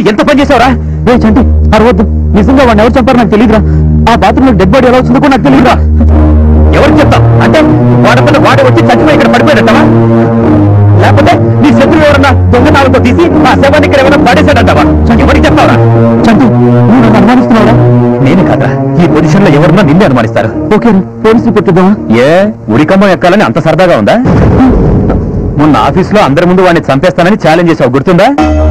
ఎంత పని చేసావురా ఏ చంటి అరవద్దు నిజంగా వాడిని ఎవరు చంపారో నాకు తెలియదురా ఆ బాత్రూంలో డెడ్ బాడీ ఎలా వచ్చిందో కూడా నాకు తెలియదురా ఎవరికి చెప్తావు అంటే వాడపల్ల వాడే వచ్చి చచ్చిపోయి ఇక్కడ పడిపోయాడటవా లేకపోతే నీ శత్రువు ఎవరన్నా దొంగతాలతో తీసి ఆ శవాన్ని ఇక్కడ ఏమైనా పడేశాడంటావా ఎవరికి చెప్తావరా చంటి నువ్వు నన్ను అనుమానిస్తున్నావురా నేను కాదా ఈ పొజిషన్ లో ఎవరన్నా నిన్నే అనుమానిస్తారు ఓకే పోలీస్ రిపోర్ట్ ఇద్దామా ఏ ఉరికంబం ఎక్కాలని అంత సరదాగా ఉందా మొన్న ఆఫీసులో అందరి ముందు వాడిని చంపేస్తానని ఛాలెంజ్ చేసావు గుర్తుందా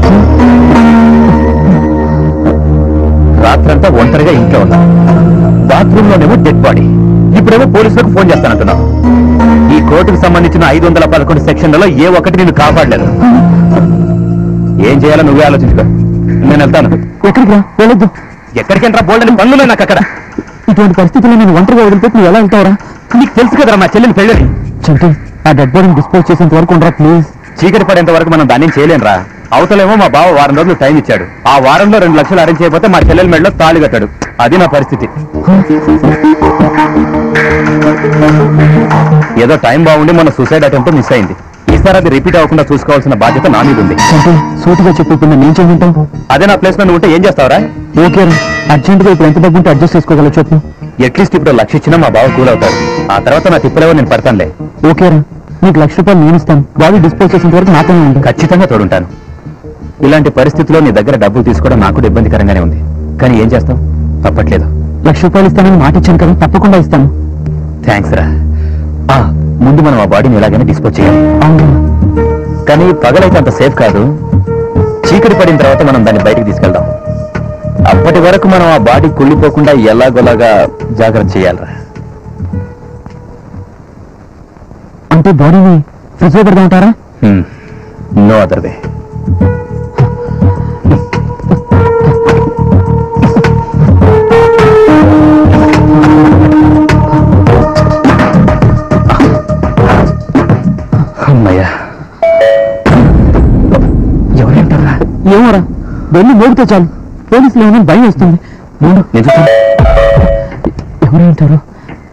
రాత్రంతా ఒంటరిగా ఇంట్లో ఉన్నా బాత్రూమ్ లోనేమో డెడ్ బాడీ ఇప్పుడేమో పోలీసులకు ఫోన్ చేస్తానంటున్నావు ఈ కోర్టుకు సంబంధించిన ఐదు వందల పదకొండు సెక్షన్లలో ఏ ఒక్కటి నిన్ను కాపాడలేదు ఏం చేయాలో నువ్వే ఆలోచించుకో నేను వెళ్తాను ఎక్కడికి రా వెళ్ళొద్దు ఎక్కడికి ఎంట్రా బోల్డని పనులు నాకు అక్కడ ఇటువంటి పరిస్థితుల్లో నేను ఒంటరిగా వదిలిపెట్టి నువ్వు ఎలా వెళ్తావురా నీకు తెలుసు కదరా మా చెల్లెని పెళ్ళని చంటి ఆ డెడ్ బాడీని డిస్పోజ్ చేసేంత వరకు ఉండరా ప్లీజ్ చీకటి పడేంత వరకు మనం దాన్ని చేయలేంరా అవతలేమో మా బావ వారం రోజులు టైం ఇచ్చాడు ఆ వారంలో రెండు లక్షలు అరేంజ్ చేయకపోతే మా చెల్లెల మెడలో తాళి కట్టాడు అది నా పరిస్థితి ఏదో టైం బాగుండి మన సూసైడ్ అటెంప్ట్ మిస్ అయింది ఈసారి అది రిపీట్ అవ్వకుండా చూసుకోవాల్సిన బాధ్యత నా మీద ఉంది చంటి సూటిగా చెప్పి ఇప్పుడు నేను ఏం చేయమంటావు అదే నా ప్లేస్ లో నువ్వు ఉంటే ఏం చేస్తావురా ఓకే రా అర్జెంట్ గా ఇప్పుడు ఎంత డబ్బు ఉంటే అడ్జస్ట్ చేసుకోగలవు చెప్పు అట్లీస్ట్ ఇప్పుడు లక్ష ఇచ్చినా మా బావ కూల్ అవుతాడు ఆ తర్వాత నా తిప్పలేవో నేను పడతానులే ఓకే రా నీకు లక్ష రూపాయలు నేను ఇస్తాను బాడీ డిస్పోజ్ చేసేంత వరకు నాతోనే ఉంది ఖచ్చితంగా తోడుంటాను ఇలాంటి పరిస్థితుల్లో నీ దగ్గర డబ్బులు తీసుకోవడం నాకు కూడా ఇబ్బందికరంగానే ఉంది కానీ ఏం చేస్తావు తప్పట్లేదు లక్ష రూపాయలు ఇస్తానని మాట ఇచ్చాను కదా తప్పకుండా ఇస్తాను థ్యాంక్స్ రా ఆ, ముందు మనం ఆ బాడీని ఎలాగైనా డిస్పోజ్ చేయాలి అవును కానీ పగలైతే అంత సేఫ్ కాదు చీకటి పడిన తర్వాత మనం దాన్ని బయటికి తీసుకెళ్దాం అప్పటి వరకు మనం ఆ బాడీ కుళ్ళిపోకుండా ఎలాగోలాగా జాగ్రత్త చేయాలరా అంటే బాడీని ఫ్రిడ్జ్ లో పెడదామంటారా నో అదర్ వే అమ్మయ్యా ఎవరేంటారా ఏమోరా వెళ్ళి మోగితే చాలు పోలీసులు ఏమైనా భయం వస్తుంది ముందు నేను చూస్తాను ఎవరేంటారు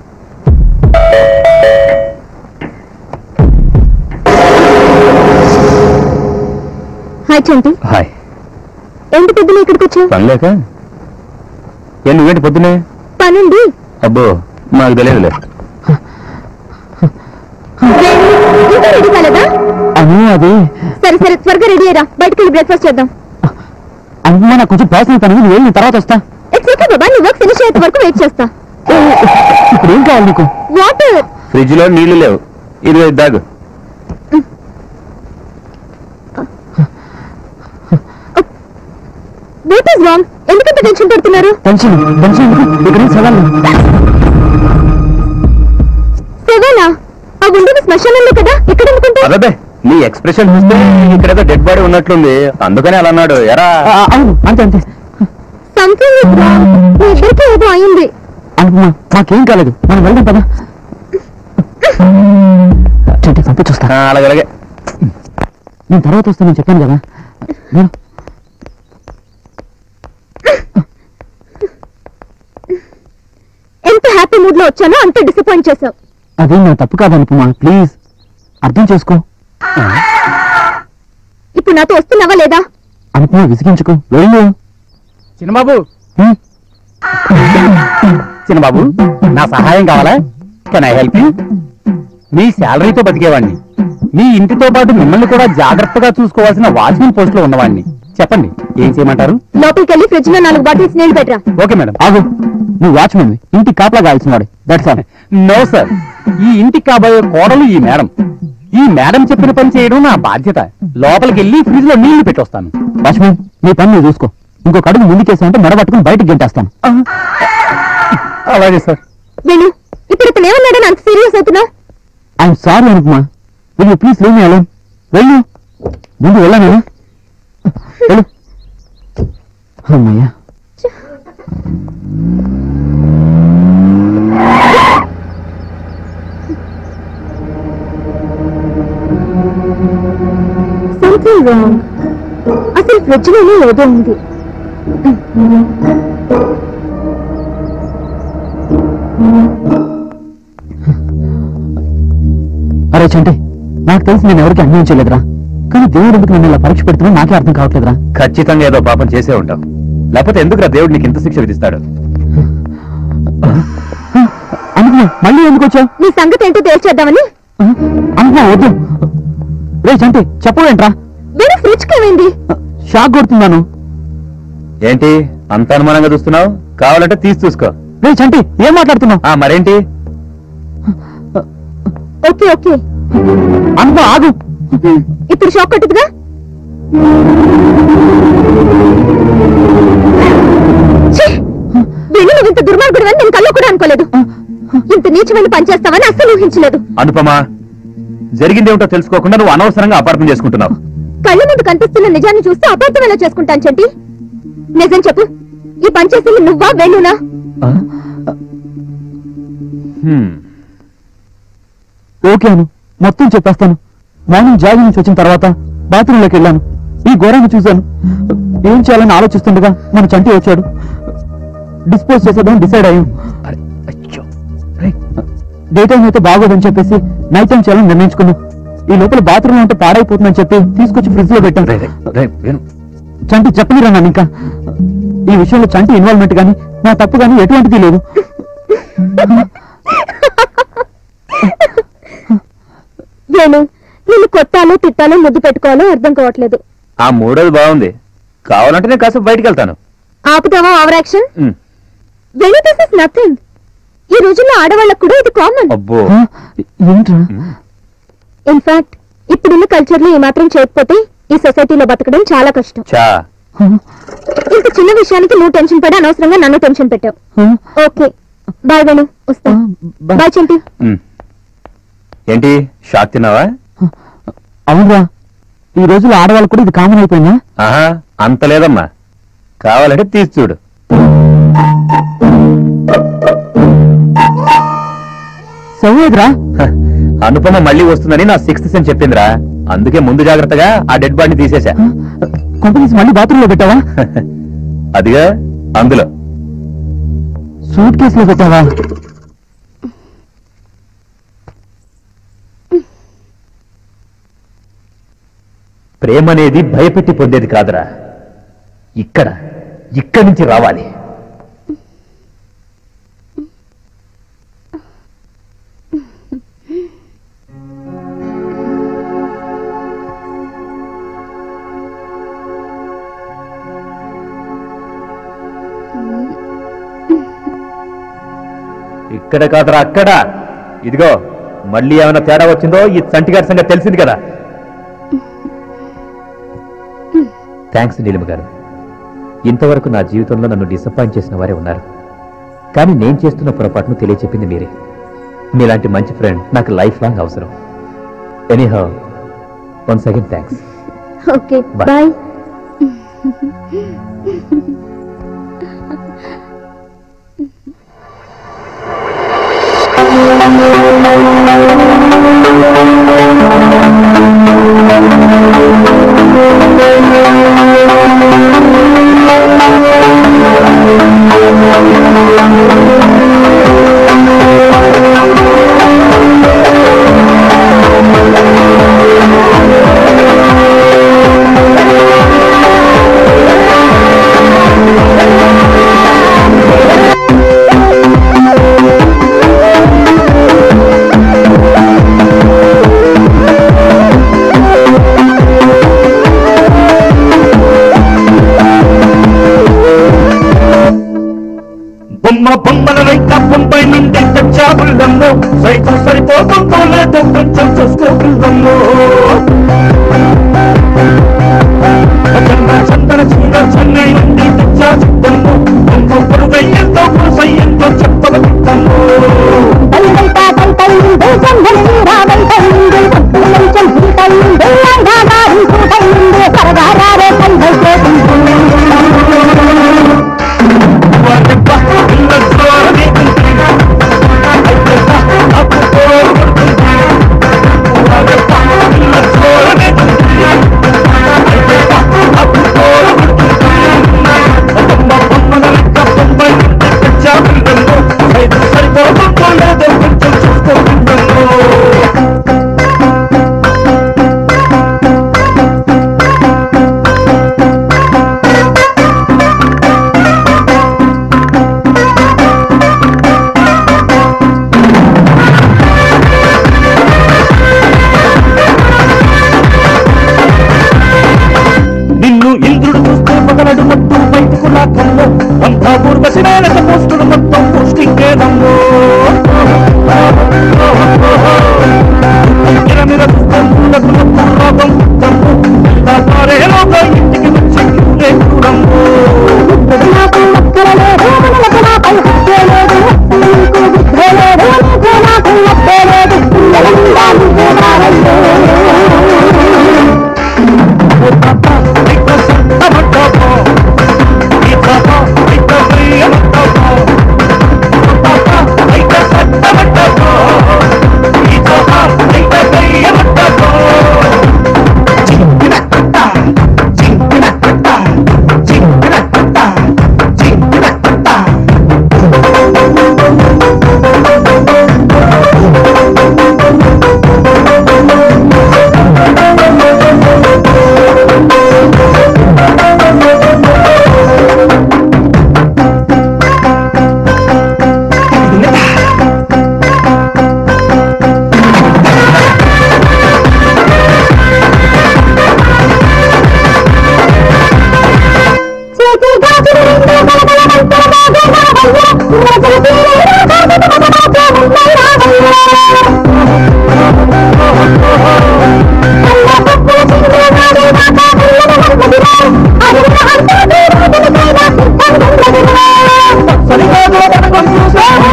హాయ్ చంటి హాయ్ ఎంత పొద్దున ఇక్కడికి వచ్చావు పనిలేక ఏ నువ్వేంటి పొద్దునే పనుండి అబ్బో మాకు తెలియదులే ఇంకా రెడీ కాలేదా అని అది సరే సరే త్వరగా రెడీ అయ్యరా బయటకు వెళ్ళి బ్రేక్ఫాస్ట్ చేద్దాం అమ్మ నాకు కొంచెం పర్సనల్ పని ఉంది, నువ్వు వెళ్ళి నేను తర్వాత వస్తా ఇట్స్ ఓకే బాబా నీ వర్క్ ఫినిష్ అయ్యేంత వరకు వెయిట్ చేస్తా ఇప్పుడు ఏం కావాలి నీకు వాటర్ ఫ్రిడ్జ్ లో నీళ్లు లేవు ఇది దాగు వాట్ ఇస్ రాంగ్ ఎందుకంత టెన్షన్ పడుతున్నారు టెన్షన్ టెన్షన్ ఎందుకు? ఇక్కడ ఏం సవాళ్ళు సెవెనా ఆ ఉండేది శ్మశానంలో కదా ఎక్కడ అనుకుంటా అదే నీ ఎక్స్ప్రెషన్ చూస్తే ఇక్కడేదో డెడ్ బాడీ ఉన్నట్లుంది అందుకనే అలా అన్నాడు ఎరా ఆ, అవును అంతే అంతే సంథింగ్ ఇస్ రాంగ్ మీ ఇద్దరికి ఏదో అయింది అనుకున్నా మాకేం కాలేదు మనం వెళ్దాం పదా చెట్టు పంపించొస్తా ఆ, అలాగే అలాగే నేను తర్వాత వస్తానని చెప్పాను కదా నేను ఎంత హ్యాపీ మూడ్ లో వచ్చానో అంత డిసప్పాయింట్ చేసావు అదే నా తప్పు కాదు అనుకుమా ప్లీజ్ అర్థం చేసుకో ఇప్పుడు నాతో వస్తున్నావా లేదా అనుకుమా విసిగించుకో వెళ్ళు చిన్నబాబు హ్మ్. చిన్నబాబు నా సహాయం కావాలా కెన్ ఐ హెల్ప్ యూ మీ శాలరీతో బతికేవాడిని మీ ఇంటితో పాటు మిమ్మల్ని కూడా జాగ్రత్తగా చూసుకోవాల్సిన వాచ్మెన్ పోస్ట్ లో ఉన్నవాడిని చెప్పండి ఏం చేయమంటారు లోపలికి వెళ్ళి ఫ్రిడ్జ్ లో నాలుగు బాటిల్స్ నీళ్లు పెట్టరా ఓకే మేడం ఆగు నువ్వు వాచ్మెన్ ఇంటి కాపలా కాల్సిన వాడు దట్స్ ఆల్ నో సార్ ఈ ఇంటికి కాబోయే కోడలు ఈ మేడం ఈ మేడం చెప్పిన పని చేయడం నా బాధ్యత లోపలికి వెళ్ళి ఫ్రిడ్జ్ లో నీళ్లు పెట్టొస్తాను వాచ్మెన్ నీ పని నువ్వు చూసుకో ఇంకొక అడుగు ముందుకేసామంటే మెడ పట్టుకుని బయటకు గెంటేస్తాను అలాగే సార్ వెళ్ళు ఇప్పుడు ఇతను ఏమన్నాడని అంత సీరియస్ అవుతున్నావు ఐఎమ్ సారీ అనుకుమా will you please leave me alone వెళ్ళు ముందు వెళ్ళాను వెళ్ళు అమ్మయ్యా సంథింగ్ రాంగ్ అసలు ఫ్రిడ్జ్ లోనే ఏదో ఉంది అరే చంటి నాకు తెలిసి నేను ఎవరికి అన్యాయం చేయలేదురా కానీ దేవుడు ఎందుకు నన్ను ఇలా పరీక్ష పెడుతున్నా నాకే అర్థం కావట్లేదురా ఖచ్చితంగా ఏదో పాపం చేసే ఉంటావు లేకపోతే ఎందుకురా దేవుడు నీకు ఇంత శిక్ష విధిస్తాడు అనుకున్నా మళ్ళీ ఎందుకు వచ్చావు నీ సంగతి ఏంటో తేల్చేద్దామని అనుకున్నా వద్దు రే చంటి చెప్పవేంట్రా వేరే ఫ్రిడ్జ్ ఏమైంది షాక్ కొడుతున్నాను ఏంటి అంత అనుమానంగా చూస్తున్నావు కావాలంటే తీసి చూసుకో రే చంటి ఏం మాట్లాడుతున్నావు ఆ మరేంటి ఓకే ఓకే అనుకో ఆగు ఇప్పుడు షాక్ కొట్టుదుగా ఛీ! వెళ్ళు నువ్వు ఇంత దుర్మార్గుడు అని నేను కల్లో కూడా అనుకోలేదు ఇంత నీచమైన పని చేస్తావని అస్సలు ఊహించలేదు అనుపమా జరిగిందేమిటో తెలుసుకోకుండా నువ్వు అనవసరంగా అపార్థం చేసుకుంటున్నావు కళ్ళ ముందు కనిపిస్తున్న నిజాన్ని చూస్తే అబద్ధం ఎలా చేసుకుంటాను చెంటి నిజం చెప్పు ఈ పని చేసింది నువ్వా వెన్నునా హ్మ్. ఓకే అను మొత్తం చెప్పేస్తాను మార్నింగ్ జాగింగ్ నుంచి వచ్చిన తర్వాత బాత్రూంలోకి వెళ్ళాను ఈ ఘోరాన్ని చూశాను ఏం చేయాలని ఆలోచిస్తుండగా మన చంటి వచ్చాడు డిస్పోజ్ చేసేద్దాం డిసైడ్ అయ్యాం అరే, అయ్యో. రేయ్, డే టైం అయితే బాగోదని చెప్పేసి నైట్ టైం చేయాలని నిర్ణయించుకున్నాం ఈ లోపల బాత్రూమ్ ఉంటే పాడైపోతుందని చెప్పి తీసుకొచ్చి ఫ్రిడ్జ్ లో పెట్టాం రేయ్, రేయ్, రేయ్, విను. చంటి చెప్పనిరా నన్ను ఇంకా ఈ విషయంలో చంటి ఇన్వాల్వ్మెంట్ గానీ నా తప్పు గానీ ఎటువంటిది లేదు వేణు నిన్ను కొట్టాలో తిట్టాలో ముద్దు పెట్టుకోవాలో అర్థం కావట్లేదు ఆ మూడోది బాగుంది కావాలంటే నేను కాసేపు బయటికి వెళ్తాను ఆపుతావా ఓవర్ యాక్షన్ హ్మ్. వేణు దిస్ ఇస్ నథింగ్ ఈ రోజుల్లో ఆడవాళ్ళకు కూడా ఇది కామన్ అబ్బో ఆ, ఏంట్రా హ్మ్. ఇన్ఫాక్ట్ ఇప్పుడున్న కల్చర్ లో ఈ మాత్రం చేయకపోతే ఈ సొసైటీలో బతకడం చాలా కష్టం చా ఆ, ఇంత చిన్న విషయానికి నువ్వు టెన్షన్ పడి అనవసరంగా నన్ను టెన్షన్ పెట్టావు ఆ, ఓకే బాయ్ వేణు వస్తా ఆ, బై. బాయ్ చింటి హ్మ్. ఏంటి షాక్ తిన్నావా అవునరా ఈ రోజుల్లో ఆడవాళ్ళకు కూడా ఇది కామన్ అయిపోయిందా ఆహా అంత లేదమ్మా కావాలంటే తీసి చూడు సవ్వేదిరా హ, అనుపమ మళ్ళీ వస్తుందని నా సిక్స్త్ సెన్ చెప్పిందిరా అందుకే ముందు జాగ్రత్తగా ఆ డెడ్ బాడీని తీసేశా కొంపనీసి మళ్ళీ బాత్రూమ్ లో పెట్టావా అదిగా అందులో సూట్ కేసులో పెట్టావా ప్రేమ అనేది భయపెట్టి పొందేది కాదురా ఇక్కడ ఇక్కడి నుంచి రావాలి ఇక్కడ కాదురా అక్కడ ఇదిగో మళ్ళీ ఏమైనా తేడా వచ్చిందో ఈ చంటిగారి సంగతి తెలిసింది కదా థ్యాంక్స్ నీలిమ గారు ఇంతవరకు నా జీవితంలో నన్ను డిసప్పాయింట్ చేసిన వారే ఉన్నారు కానీ నేను చేస్తున్న పొరపాటును తెలియచెప్పింది మీరే మీలాంటి మంచి ఫ్రెండ్ నాకు లైఫ్ లాంగ్ అవసరం anyhow one second thanks okay Bye. Bye బొమ్మ బొమ్మల రైక బొంబై నుండి తెచ్చా బుల్లమ్ము సైతం సరిపోతుందో లేదో కొంచెం చూసుకో బుల్లమ్ము చంద చందన చీర చెన్నై నుండి తెచ్చా చిత్తమ్ము బొమ్మ పొరుగై ఎంతో పురుసై ఎంతో చెప్పల చిత్తమ్ము వారి బహ ఇల్ల జోర నీకుంది అయితే బహ అప్పు కోరుకుంటుంది వారి బహ ఇల్ల జోర నీకుంది అయితే బహ అప్పు కోరుకుంటుంది బొమ్మ బొమ్మల లెక్క బొంబై నుండి తెచ్చ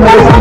ఆ